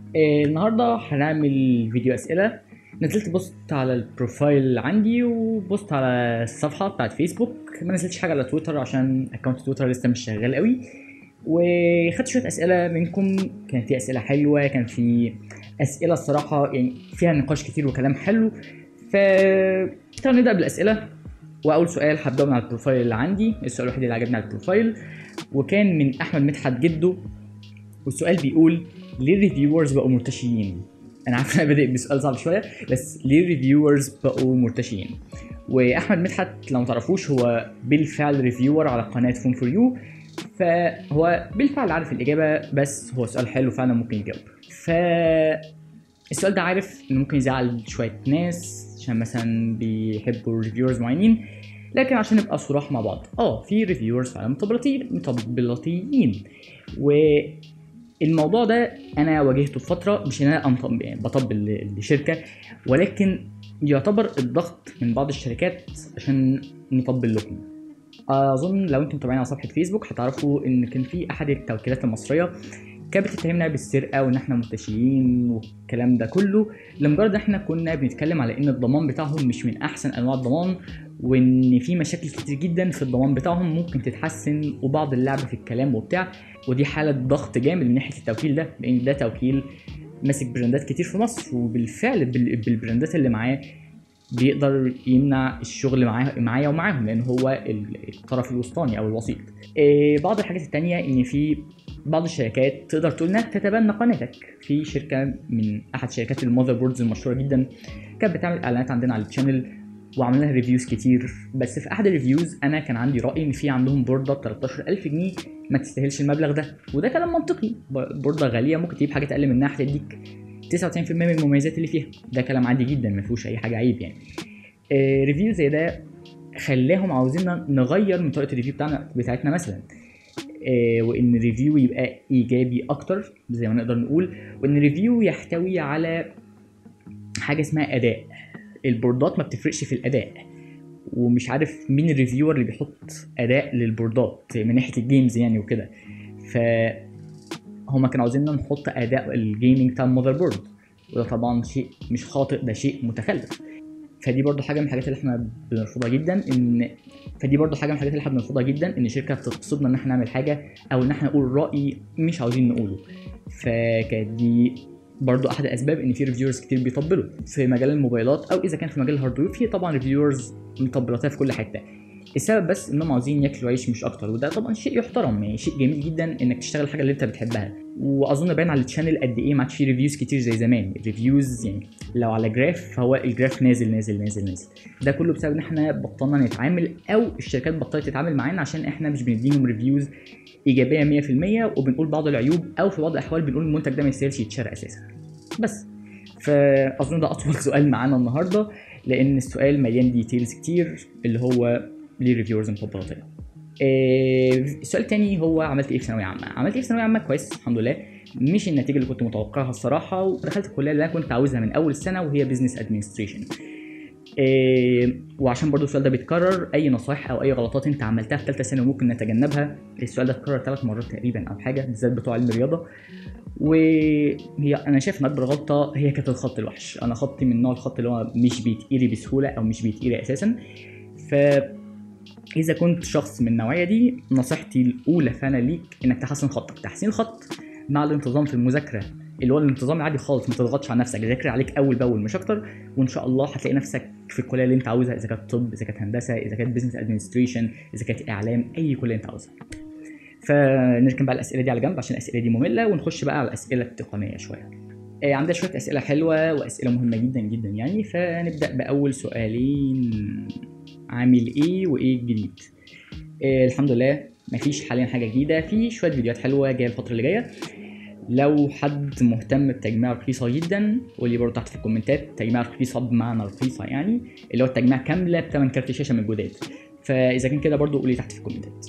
آه، النهارده هنعمل فيديو اسئله نزلت بوست على البروفايل عندي وبوست على الصفحه بتاعت فيسبوك ما نزلتش حاجه على تويتر عشان اكونت تويتر لسه مش شغال قوي وخدت شويه اسئله منكم كان في اسئله حلوه كان في اسئله الصراحه يعني فيها نقاش كتير وكلام حلو ف تعالوا نبدا بالاسئله واول سؤال هبداه من على البروفايل اللي عندي السؤال الوحيد اللي عجبني على البروفايل وكان من احمد مدحت جده والسؤال بيقول ليه الريفيورز بقوا مرتشيين انا عارف انا بادئ بسؤال صعب شويه بس ليه الريفيورز بقوا مرتشيين واحمد مدحت لو ما تعرفوش هو بالفعل ريفيور على قناه فون فور يو فهو بالفعل عارف الاجابه بس هو سؤال حلو فعلا ممكن يجاوب ف السؤال ده عارف انه ممكن يزعل شويه ناس عشان مثلا بيحبوا ريفيورز معينين لكن عشان نبقى صراح مع بعض اه في ريفيورز فعلا مطبلطي مطبلطيين والموضوع ده انا واجهته في فتره مش ان انا أنطب- يعني بطبل لشركه ولكن يعتبر الضغط من بعض الشركات عشان نطبل لكم اظن لو انتم متابعين على صفحه فيسبوك هتعرفوا ان كان في احد التوكيلات المصريه كانت بتتهمنا بالسرقه وان احنا مرتشيين والكلام ده كله لمجرد احنا كنا بنتكلم على ان الضمان بتاعهم مش من احسن انواع الضمان وان في مشاكل كتير جدا في الضمان بتاعهم ممكن تتحسن وبعض اللعب في الكلام وبتاع ودي حاله ضغط جامد من ناحيه التوكيل ده لان ده توكيل ماسك براندات كتير في مصر وبالفعل بال- بالبراندات اللي معاه بيقدر يمنع الشغل معاه معايا ومعاهم لان هو ال- الطرف الوسطاني او الوسيط إيه بعض الحاجات التانية ان في بعض الشركات تقدر تقول انها تتبنى قناتك في شركه من احد شركات المذر بوردز المشهوره جدا كانت بتعمل اعلانات عندنا على الشانل وعملنا لها ريفيوز كتير بس في احد الريفيوز انا كان عندي راي ان في عندهم بورده ب 13000 جنيه ما تستاهلش المبلغ ده وده كلام منطقي ب- بورده غاليه ممكن تجيب حاجات اقل منها هتديك 99% من المميزات اللي فيها ده كلام عادي جدا ما فيهوش اي حاجه عيب يعني آه، ريفيو زي ده خلاهم عاوزيننا نغير من طريقه الريفيو بتاعنا بتاعتنا مثلا آه، وان الريفيو يبقى ايجابي اكتر زي ما نقدر نقول وان الريفيو يحتوي على حاجه اسمها اداء البوردات ما بتفرقش في الاداء ومش عارف مين الريفيور اللي بيحط اداء للبوردات من ناحيه الجيمز يعني وكده ف هما كانوا عاوزيننا نحط اداء الجيمنج بتاع المذر بورد وده طبعا شيء مش خاطئ ده شيء متخلف فدي برضو حاجه من الحاجات اللي احنا بنرفضها جدا ان فدي برضو حاجه من الحاجات اللي احنا بنرفضها جدا ان شركه تقصدنا ان احنا نعمل حاجه او ان احنا نقول راي مش عاوزين نقوله فكانت دي برضو احد الاسباب ان في ريفيورز كتير بيطبلوا في مجال الموبايلات او اذا كان في مجال الهاردوير في طبعا ريفيورز مطبلاتها في كل حته السبب بس انهم عاوزين ياكلوا عيش مش اكتر وده طبعا شيء يحترم يعني شيء جميل جدا انك تشتغل الحاجه اللي انت بتحبها واظن باين على الشانل قد ايه ما عادش فيه ريفيوز كتير زي زمان الريفيوز يعني لو على جراف فهو الجراف نازل نازل نازل نازل ده كله بسبب ان احنا بطلنا نتعامل او الشركات بطلت تتعامل معانا عشان احنا مش بنديهم ريفيوز ايجابيه 100% وبنقول بعض العيوب او في بعض الاحوال بنقول المنتج ده ما يستاهلش يتشرى اساسا بس فاظن ده اطول سؤال معانا النهارده لان السؤال مليان ديتيلز كتير اللي هو ليه ريفيورز مطبلاتيه إيه، السؤال التاني هو عملت ايه في ثانويه عامه عملت ايه في ثانويه عامه كويس الحمد لله مش النتيجه اللي كنت متوقعها الصراحه ودخلت الكليه اللي انا كنت عاوزها من اول السنه وهي بزنس ادمنستريشن إيه وعشان برضو السؤال ده بيتكرر اي نصايح او اي غلطات انت عملتها في ثالثه ثانوي ممكن نتجنبها السؤال ده اتكرر ثلاث مرات تقريبا او حاجه بالذات بتوع علم الرياضه وهي انا شايف ان اكبر غلطه هي كانت الخط الوحش انا خطي من نوع الخط اللي هو مش بيتقري بسهوله او مش بيتقري اساسا ف اذا كنت شخص من النوعيه دي نصيحتي الاولى فانا ليك انك تحسن خطك تحسين الخط مع الانتظام في المذاكره اللي هو الانتظام العادي خالص ما تضغطش على نفسك ذاكر عليك اول باول مش اكتر وان شاء الله هتلاقي نفسك في الكليه اللي انت عاوزها اذا كانت طب اذا كانت هندسه اذا كانت بزنس ادمنستريشن اذا كانت اعلام اي كليه انت عاوزها فنركن بقى الاسئله دي على جنب عشان الاسئله دي ممله ونخش بقى على الاسئله التقنيه شويه آه، عندنا شويه اسئله حلوه واسئله مهمه جدا جدا يعني فنبدا باول سؤالين عامل ايه وايه الجديد آه، الحمد لله مفيش حاليا حاجه جديده في شويه فيديوهات حلوه جايه الفتره اللي جايه لو حد مهتم بتجميع رخيصه جدا قول لي برضه تحت في الكومنتات تجميع رخيصه بمعنى رخيصه يعني اللي هو التجميع كامله بثمن كارت شاشه من الجداد فاذا كان كده برضه قول لي تحت في الكومنتات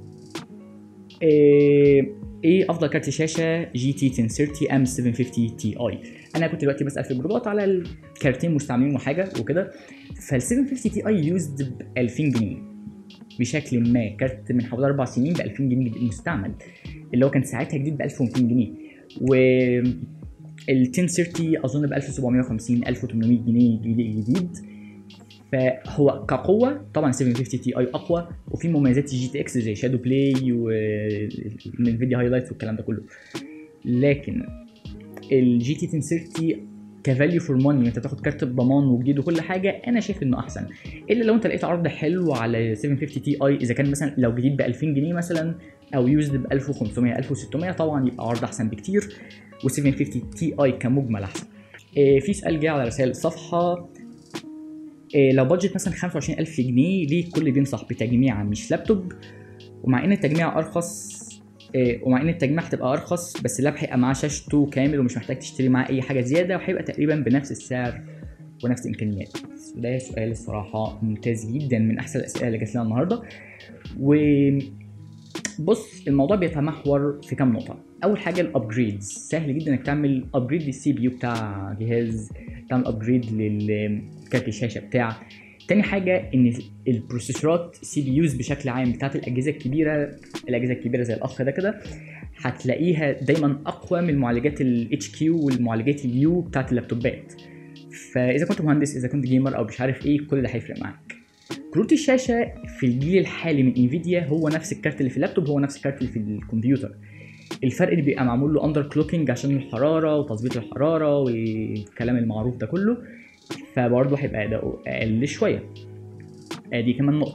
ايه إيه افضل كارت شاشه جي تي 1030 ام 750 تي اي انا كنت دلوقتي بسال في الجروبات على الكارتين مستعملين وحاجه وكده فال 750 تي اي يوزد ب 2000 جنيه بشكل ما كارت من حوالي اربع سنين ب 2000 جنيه مستعمل اللي هو كان ساعتها جديد ب 1200 جنيه و ال 1030 اظن ب 1750 1800 جنيه جديد فهو كقوه طبعا 750 تي اي اقوى وفي مميزات الجي تي اكس زي شادو بلاي والانفيديا هايلايتس والكلام ده كله لكن الجي تي 1030 كفاليو فور ماني انت تاخد كارت بضمان وجديد وكل حاجه انا شايف انه احسن الا لو انت لقيت عرض حلو على 750 تي اي اذا كان مثلا لو جديد ب 2000 جنيه مثلا او يوزد ب 1500 1600 طبعا يبقى عرض احسن بكتير و 750 تي اي كمجمل احسن إيه في سؤال جه على رسائل الصفحه إيه لو بادجت مثلا 25000 جنيه ليه الكل بينصح بتجميع مش لابتوب ومع ان التجميع ارخص إيه ومع ان التجميع هتبقى ارخص بس اللاب هيبقى معاه شاشته كامل ومش محتاج تشتري معاه اي حاجه زياده وهيبقى تقريبا بنفس السعر ونفس الامكانيات وده سؤال الصراحه ممتاز جدا من احسن الاسئله اللي جات لنا النهارده و بص الموضوع بيتمحور في كام نقطة أول حاجة الأبجريدز سهل جدا إنك تعمل أبجريد للسي بي يو بتاع جهاز تعمل أبجريد لكارت الشاشة بتاع تاني حاجة إن البروسيسورات سي بي يوز بشكل عام بتاعت الأجهزة الكبيرة الأجهزة الكبيرة زي الأخ ده كده هتلاقيها دايما أقوى من معالجات ال HQ والمعالجات اليو بتاعت اللابتوبات فإذا كنت مهندس إذا كنت جيمر أو مش عارف إيه كل ده هيفرق معاك كروت الشاشه في الجيل الحالي من انفيديا هو نفس الكارت اللي في اللابتوب هو نفس الكارت اللي في الكمبيوتر الفرق اللي بيبقى معمول له اندر كلوكينج عشان الحراره وتظبيط الحراره والكلام المعروف ده كله فبرضه هيبقى اداؤه اقل شويه دي كمان نقطه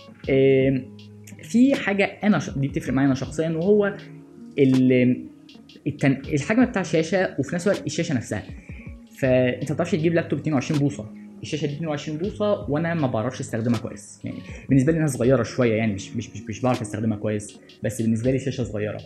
في حاجه انا ش... دي بتفرق معايا انا شخصيا وهو ال... التن... الحجم بتاع الشاشه وفي نفس الوقت الشاشه نفسها فانت ما بتعرفش تجيب لابتوب 22 بوصه الشاشه دي 22 بوصه وانا ما بعرفش استخدمها كويس يعني بالنسبه لي انها صغيره شويه يعني مش مش مش, مش بعرف استخدمها كويس بس بالنسبه لي شاشه صغيره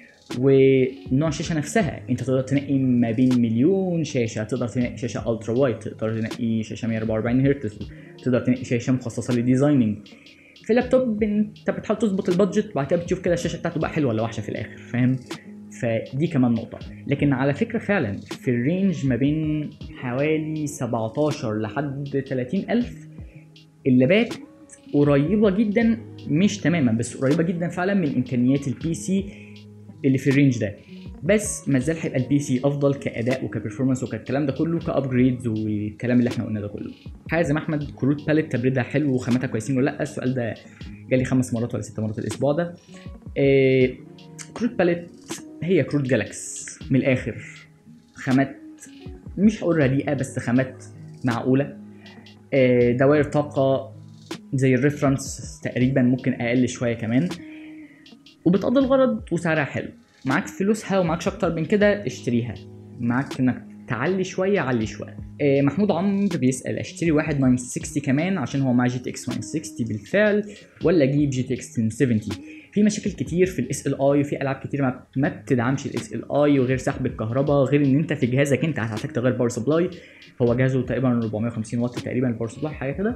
ونوع الشاشه نفسها انت تقدر تنقي ما بين مليون شاشه تقدر تنقي شاشه الترا وايد تقدر تنقي شاشه 144 هرتز تقدر تنقي شاشه مخصصه للديزايننج في اللابتوب انت بتحاول تظبط البادجت وبعد كده بتشوف كده الشاشه بتاعته بقى حلوه ولا وحشه في الاخر فاهم فدي كمان نقطة لكن على فكرة فعلا في الرينج ما بين حوالي 17 لحد 30 ألف اللابات قريبة جدا مش تماما بس قريبة جدا فعلا من إمكانيات البي سي اللي في الرينج ده بس ما زال هيبقى البي سي افضل كاداء وكبرفورمانس وكالكلام ده كله كابجريدز والكلام اللي احنا قلناه ده كله حاجه زي ما احمد كروت باليت تبريدها حلو وخاماتها كويسين ولا لا السؤال ده جالي خمس مرات ولا ست مرات الاسبوع ده إيه كروت باليت هي كروت جالاكس من الاخر خامات مش هقول رديئه بس خامات معقوله إيه دوائر طاقه زي الريفرنس تقريبا ممكن اقل شويه كمان وبتقضي الغرض وسعرها حلو معاك فلوسها ومعاكش اكتر من كده اشتريها معاك انك تعلي شويه علي شويه إيه محمود عمرو بيسال اشتري واحد 960 كمان عشان هو معاه جي تي اكس 960 بالفعل ولا اجيب جي تي اكس 1070 في مشاكل كتير في الاس ال اي وفي العاب كتير ما, ما بتدعمش الاس ال اي وغير سحب الكهرباء غير ان انت في جهازك انت هتحتاج تغير باور سبلاي هو جهازه تقريبا 450 واط تقريبا الباور سبلاي حاجه كده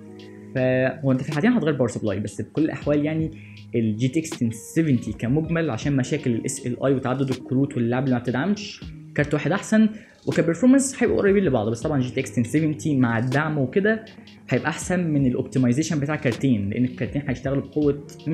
فهو انت في الحالتين هتغير باور سبلاي بس بكل الاحوال يعني الجي تي اكس 1070 كمجمل عشان مشاكل الاس ال اي وتعدد الكروت واللعب اللي ما بتدعمش كارت واحد احسن وكبرفورمانس هيبقوا قريبين لبعض بس طبعا جي تي اكس 1070 مع الدعم وكده هيبقى احسن من الاوبتمايزيشن بتاع كارتين لان الكارتين هيشتغلوا بقوه 160%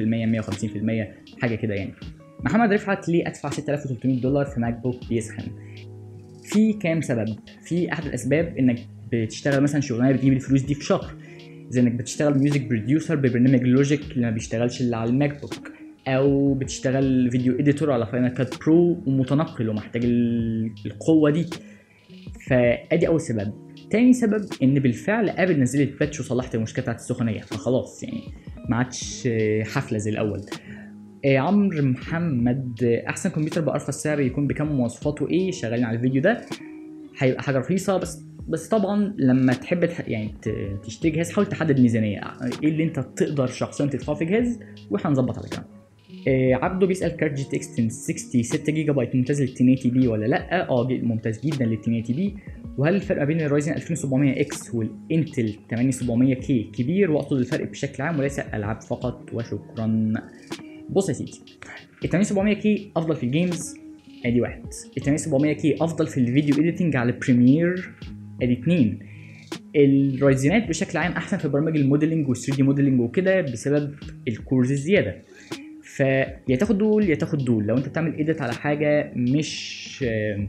150% حاجه كده يعني محمد رفعت ليه ادفع 6300 دولار في ماك بوك بيسخن في كام سبب في احد الاسباب انك بتشتغل مثلا شغلانه بتجيب الفلوس دي في شهر زي انك بتشتغل ميوزك بروديوسر ببرنامج لوجيك اللي ما بيشتغلش الا على الماك بوك او بتشتغل فيديو اديتور على فاينل كات برو ومتنقل ومحتاج القوه دي فادي اول سبب تاني سبب ان بالفعل ابل نزلت باتش وصلحت المشكله بتاعت السخونيه فخلاص يعني ما عادش حفله زي الاول عمرو محمد احسن كمبيوتر بارخص سعر يكون بكم مواصفاته ايه شغالين على الفيديو ده هيبقى حاجه رخيصه بس بس طبعا لما تحب تح... يعني تشتري جهاز حاول تحدد ميزانيه ايه اللي انت تقدر شخصيا تدفعه في جهاز واحنا نظبط على كده آه عبده بيسال كارت جي تي اكس 1060 6 جيجا بايت ممتاز لل 1080 بي ولا لا اه ممتاز جدا لل 1080 بي وهل الفرق بين الرايزن 2700 اكس والانتل 8700 كي كبير واقصد الفرق بشكل عام وليس العاب فقط وشكرا بص يا سيدي ال 8700 كي افضل في الجيمز ادي واحد ال 8700 كي افضل في الفيديو اديتنج على بريمير ادي اتنين الرايزنات بشكل عام احسن في برامج الموديلنج وال 3 دي موديلنج وكده بسبب الكورز الزياده فيا تاخد دول يا تاخد دول لو انت بتعمل ايديت على حاجه مش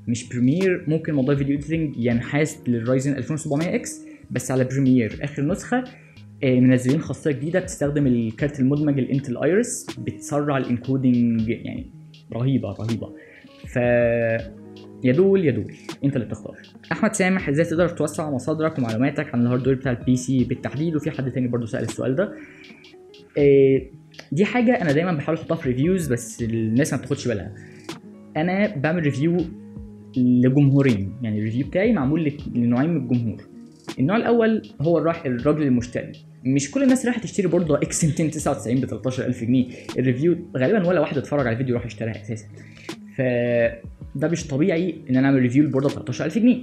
مش بريمير ممكن موضوع الفيديو اديتنج ينحاز للرايزن 2700 اكس بس على بريمير اخر نسخه آه، منزلين خاصيه جديده بتستخدم الكارت المدمج الانتل ايرس بتسرع الانكودنج يعني رهيبه رهيبه ف يا دول يا دول انت اللي بتختار احمد سامح ازاي تقدر توسع مصادرك ومعلوماتك عن الهاردوير بتاع البي سي بالتحديد وفي حد تاني برضو سال السؤال ده إيه دي حاجه انا دايما بحاول احطها في ريفيوز بس الناس ما بتاخدش بالها انا بعمل ريفيو لجمهورين يعني الريفيو بتاعي معمول لك- لنوعين من الجمهور النوع الاول هو الراح الراجل المشتري مش كل الناس رايحه تشتري برضه اكس 299 ب 13000 جنيه الريفيو غالبا ولا واحد اتفرج على الفيديو راح يشتريها اساسا فده مش طبيعي ان انا اعمل ريفيو للبورده ب 13000 جنيه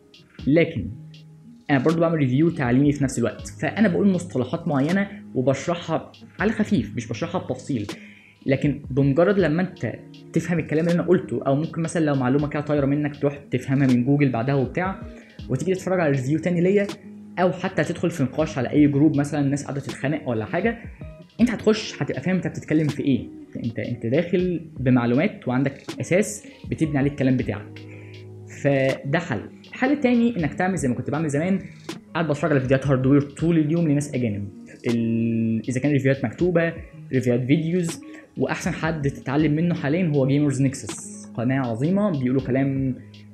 لكن انا برضو بعمل ريفيو تعليمي في نفس الوقت فانا بقول مصطلحات معينه وبشرحها على خفيف مش بشرحها بتفصيل لكن بمجرد لما انت تفهم الكلام اللي انا قلته او ممكن مثلا لو معلومه كده طايره منك تروح تفهمها من جوجل بعدها وبتاع وتيجي تتفرج على ريفيو تاني ليا او حتى تدخل في نقاش على اي جروب مثلا الناس قاعده تتخانق ولا حاجه انت هتخش هتبقى فاهم انت بتتكلم في ايه انت انت داخل بمعلومات وعندك اساس بتبني عليه الكلام بتاعك فده حل الحل التاني انك تعمل زي ما كنت بعمل زمان قاعد بتفرج على فيديوهات هاردوير طول اليوم لناس اجانب ال... اذا كان ريفيوهات مكتوبه ريفيوهات فيديوز واحسن حد تتعلم منه حاليا هو جيمرز نكسس قناه عظيمه بيقولوا كلام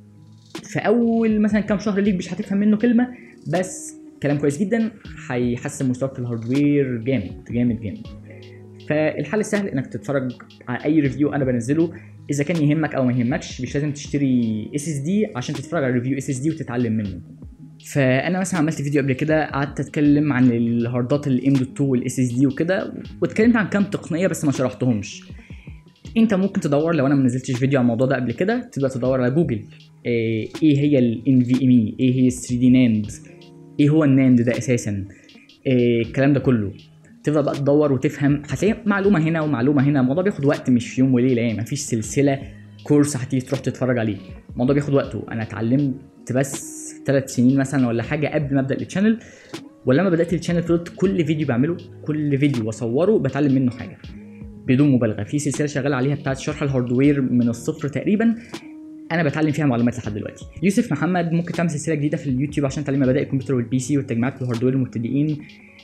في اول مثلا كام شهر ليك مش هتفهم منه كلمه بس كلام كويس جدا هيحسن مستواك في الهاردوير جامد جامد جامد فالحل السهل انك تتفرج على اي ريفيو انا بنزله اذا كان يهمك او ما يهمكش مش لازم تشتري اس اس دي عشان تتفرج على ريفيو اس اس دي وتتعلم منه فانا مثلا عملت فيديو قبل كده قعدت اتكلم عن الهاردات الام دوت 2 والاس اس دي وكده واتكلمت عن كام تقنيه بس ما شرحتهمش انت ممكن تدور لو انا ما نزلتش فيديو عن الموضوع ده قبل كده تبدا تدور على جوجل ايه إيه هي الان في ام اي ايه هي 3 دي ناند ايه هو الناند ده اساسا إيه الكلام ده كله تفضل بقى تدور وتفهم هتلاقي معلومه هنا ومعلومه هنا الموضوع بياخد وقت مش في يوم وليله يعني مفيش سلسله كورس هتيجي تروح تتفرج عليه الموضوع بياخد وقته انا اتعلمت بس ثلاث سنين مثلا ولا حاجه قبل ما ابدا التشانل ولما بدات التشانل فضلت كل فيديو بعمله كل فيديو بصوره بتعلم منه حاجه بدون مبالغه في سلسله شغال عليها بتاعت شرح الهاردوير من الصفر تقريبا انا بتعلم فيها معلومات لحد دلوقتي يوسف محمد ممكن تعمل سلسله جديده في اليوتيوب عشان تعلم مبادئ الكمبيوتر والبي سي والتجميعات في الهاردوير المبتدئين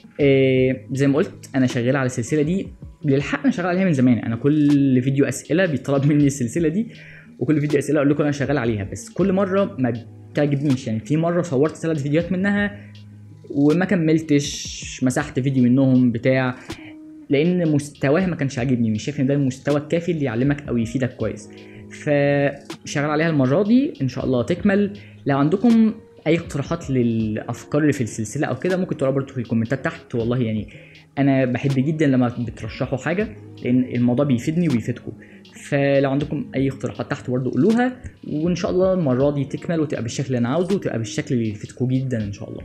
إيه زي ما قلت انا شغال على السلسله دي للحق انا شغال عليها من زمان انا كل فيديو اسئله بيطلب مني السلسله دي وكل فيديو اسئله اقول لكم انا شغال عليها بس كل مره ما بتعجبنيش يعني في مره صورت ثلاث فيديوهات منها وما كملتش مسحت فيديو منهم بتاع لان مستواها ما كانش عاجبني مش شايف ان ده المستوى الكافي اللي يعلمك او يفيدك كويس فشغال عليها المره دي ان شاء الله تكمل لو عندكم اي اقتراحات للافكار اللي في السلسله او كده ممكن تقولها برضه في الكومنتات تحت والله يعني انا بحب جدا لما بترشحوا حاجه لان الموضوع بيفيدني وبيفيدكم فلو عندكم اي اقتراحات تحت برضه قولوها وان شاء الله المره دي تكمل وتبقى بالشكل اللي انا عاوزه وتبقى بالشكل اللي يفيدكم جدا ان شاء الله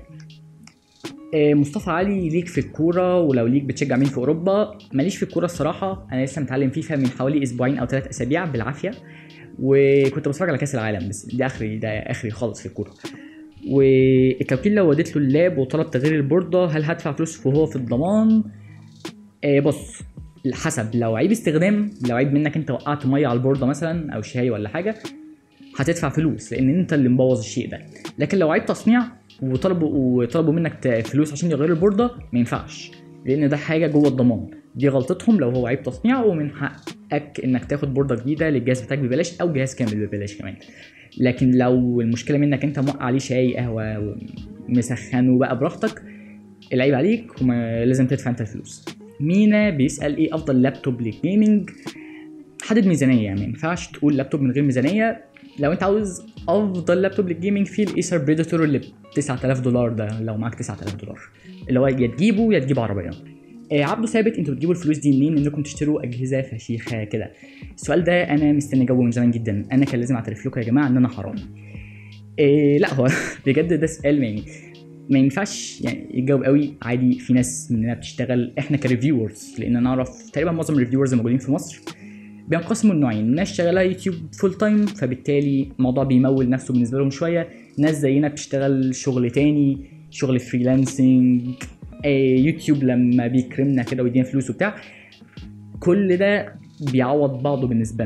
آه، مصطفى علي ليك في الكوره ولو ليك بتشجع مين في اوروبا ماليش في الكوره الصراحه انا لسه متعلم فيفا من حوالي اسبوعين او ثلاث اسابيع بالعافيه وكنت بتفرج على كاس العالم بس ده اخري ده اخري خالص في الكوره والتوكيل لو وديت له اللاب وطلب تغيير البورده هل هدفع فلوس وهو في الضمان آه بص حسب لو عيب استخدام لو عيب منك انت وقعت ميه على البورده مثلا او شاي ولا حاجه هتدفع فلوس لان انت اللي مبوظ الشيء ده لكن لو عيب تصنيع وطلبوا وطلبوا منك ت- فلوس عشان يغيروا البورده ما ينفعش لان ده حاجه جوه الضمان دي غلطتهم لو هو عيب تصنيع ومن حقك انك تاخد بورده جديده للجهاز بتاعك ببلاش او جهاز كامل ببلاش كمان لكن لو المشكله منك انت موقع عليه شاي قهوه مسخنه بقى براحتك العيب عليك وما لازم تدفع انت الفلوس مينا بيسال ايه افضل لابتوب للجيمنج حدد ميزانيه يعني ما ينفعش تقول لابتوب من غير ميزانيه لو انت عاوز افضل لابتوب للجيمنج في الايسر بريداتور اللي ب 9000 دولار ده لو معاك 9000 دولار اللي هو يا تجيبه يا تجيب عربيه آه عبده ثابت انتوا بتجيبوا الفلوس دي منين انكم تشتروا اجهزه فشيخه كده السؤال ده انا مستني اجاوبه من زمان جدا انا كان لازم اعترف لكم يا جماعه ان انا حرام إيه لا هو بجد ده سؤال يعني ما ينفعش يعني يتجاوب قوي عادي في ناس مننا بتشتغل احنا كريفيورز لان انا اعرف تقريبا معظم الريفيورز الموجودين في مصر بينقسموا لنوعين ناس شغاله يوتيوب فول تايم فبالتالي الموضوع بيمول نفسه بالنسبه لهم شويه ناس زينا بتشتغل شغل تاني شغل فريلانسنج آه، يوتيوب لما بيكرمنا كده ويدينا فلوس وبتاع كل ده بيعوض بعضه بالنسبه لنا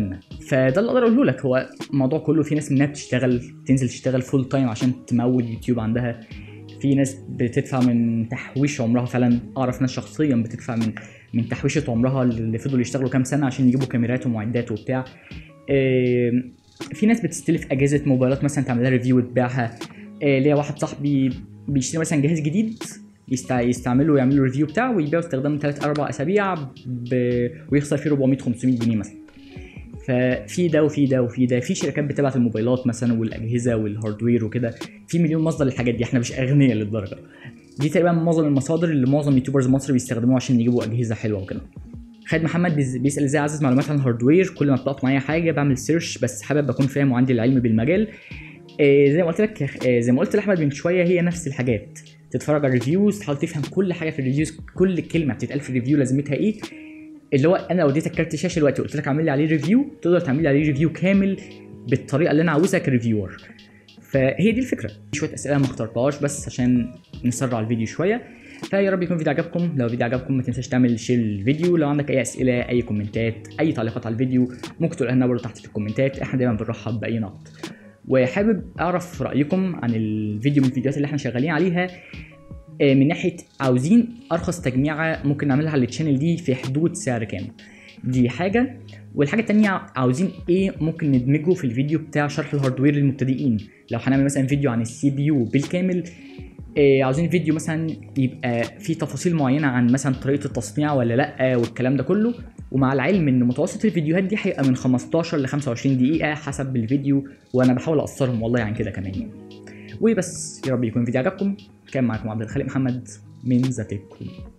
فده اللي اقدر اقوله لك هو الموضوع كله في ناس منها بتشتغل تنزل تشتغل فول تايم عشان تمول يوتيوب عندها في ناس بتدفع من تحويش عمرها فعلا اعرف ناس شخصيا بتدفع من من تحويشه عمرها اللي فضلوا يشتغلوا كام سنه عشان يجيبوا كاميرات ومعدات وبتاع آم، في ناس بتستلف اجهزه موبايلات مثلا تعمل لها ريفيو وتبيعها آه، ليا واحد صاحبي بيشتري مثلا جهاز جديد يستع... يستعمله ويعمل له ريفيو بتاعه ويبيعه استخدام 3 4 اسابيع ب... ويخسر فيه 400 500 جنيه مثلا ففي ده وفي ده وفي ده في شركات بتبعت الموبايلات مثلا والاجهزه والهاردوير وكده في مليون مصدر للحاجات دي احنا مش اغنياء للدرجه دي تقريبا معظم المصادر اللي معظم يوتيوبرز مصر بيستخدموها عشان يجيبوا اجهزه حلوه وكده خالد محمد بيز- بيسال ازاي اعزز معلومات عن الهاردوير كل ما بتقط معايا حاجه بعمل سيرش بس حابب اكون فاهم وعندي العلم بالمجال آه زي ما قلت لك آه زي ما قلت لاحمد من شويه هي نفس الحاجات تتفرج على الريفيوز تحاول تفهم كل حاجه في الريفيوز كل كلمه بتتقال في الريفيو لازمتها ايه اللي هو انا لو اديتك كارت شاشه دلوقتي وقلت لك اعمل لي عليه ريفيو تقدر تعمل لي عليه ريفيو كامل بالطريقه اللي انا عاوزها كريفيور فهي دي الفكره شويه اسئله ما اخترتهاش بس عشان نسرع الفيديو شويه فيا رب يكون الفيديو عجبكم لو الفيديو عجبكم ما تنساش تعمل شير للفيديو لو عندك اي اسئله اي كومنتات اي تعليقات على الفيديو ممكن تقولها لنا برضه تحت في الكومنتات احنا دايما بنرحب باي نقد وحابب اعرف رايكم عن الفيديو من الفيديوهات اللي احنا شغالين عليها آه، من ناحيه عاوزين ارخص تجميعه ممكن نعملها على التشانل دي في حدود سعر كام دي حاجه والحاجه التانية عاوزين ايه ممكن ندمجه في الفيديو بتاع شرح الهاردوير للمبتدئين لو هنعمل مثلا فيديو عن السي بي يو بالكامل إيه عاوزين فيديو مثلا يبقى فيه تفاصيل معينه عن مثلا طريقه التصنيع ولا لا والكلام ده كله ومع العلم ان متوسط الفيديوهات دي هيبقى من 15 ل 25 دقيقه حسب الفيديو وانا بحاول اقصرهم والله عن كده كمان يعني وبس يا رب يكون الفيديو عجبكم كان معاكم عبد الخالق محمد من ذا تك